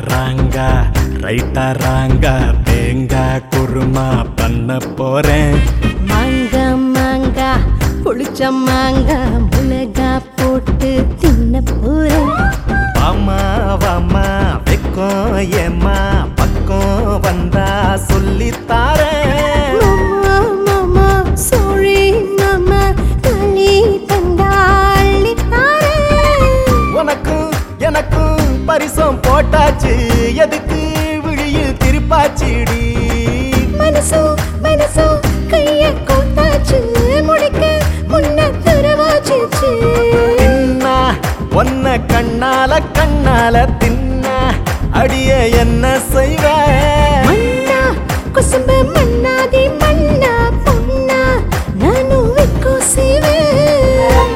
ராங்கா ரைட்டா ராங்கா தேங்காய் குருமா பண்ண போறேன் மாங்கா மாங்கா புளிச்ச மாங்கா மிளகா போட்டு தின்ன போறேன் வாமா வாமா வெக்கம் ஏமா பக்கம் வந்தா சொல்லித்தாரேன் மாமா மாமா சாரி மாமா களி தந்தாளி தாரேன் உனக்கும் எனக்கும் பரிசம் போட்டாச்சு எதுக்கு விழியில் திருப்பாச்சிடி மனசோ மனசோ கைய கோத்தாச்சு முடிக்க முன்ன தரவாச்சிச்சு தின்னா ஒன்ன கண்ணால கண்ணால தின்னா அடிய என்ன செய்வ மன்னா குசும்ப மன்னாதி மன்னா பொன்னா நானும் வெக்கோ செய்வேன்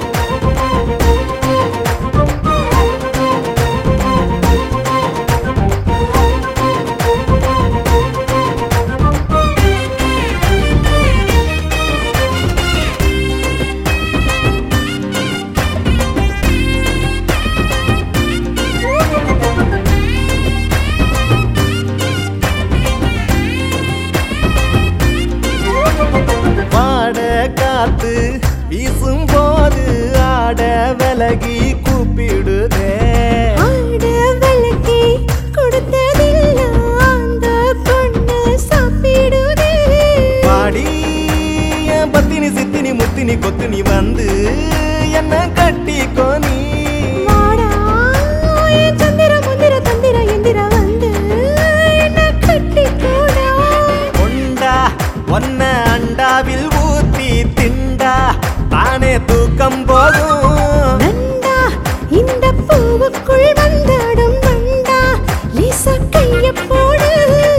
வாட காத்து வீசும் போது ஆட விலகி கூப்பிடுதே ஆட விளக்கி கொடுத்ததில்ல அந்த பொண்ணு சாப்பிடுதே பாடி என் பத்தினி சித்தினி முத்தினி கொத்தினி வந்து என்ன கட்டிக்கோ நீ வாடா என் சந்திர முந்திர தந்திர எந்திர வந்து என்ன கட்டி போடா கொண்டா ஒன்ன அண்டாவில் ஊத்தி திண்டா தானே தூக்கம் போகும் நண்டா இந்த பூவுக்குள் வந்தாடும் வண்டா லேசா கைய போடு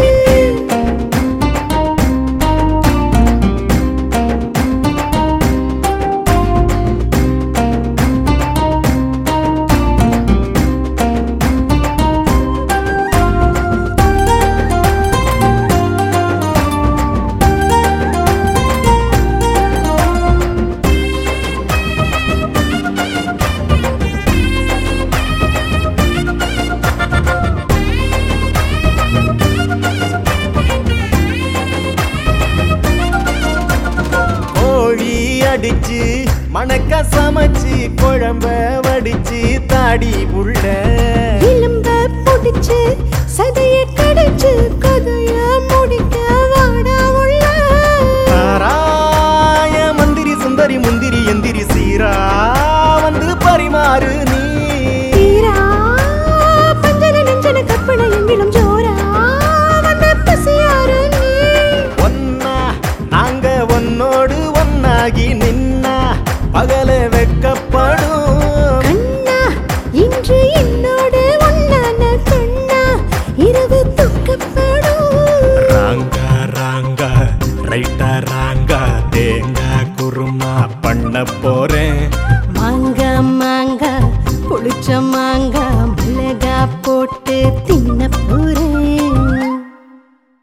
கோழி அடிச்சு மணக்க சமைச்சு குழம்ப வடிச்சு தாடி உள்ள எலும்ப புடிச்சு சதைய கடிச்சு கதைய முடிக்க வாடா உள்ள தாராய மந்திரி சுந்தரி முந்திரி எந்திரி சீரா வந்து பரிமாறு நீ தீரா பஞ்சன நெஞ்சன கற்பனை எங்கிலும் ஜோரா வந்த பசியாரு நீ ஒன்னா நாங்க ஒன்னோடு ஒன்னாகி நின்னா பகல வெக்கப்படும் கண்ணா இன்று என்னோடு ஒன்னான கண்ணா இரவு துக்கப்படும் ராங்கா ராங்கா ரைட்டா ராங்கா தேங்காய் குருமா பண்ண போறேன் மாங்கா மாங்கா புளிச்ச மாங்கா மிளகா போட்டு தின்ன போறேன்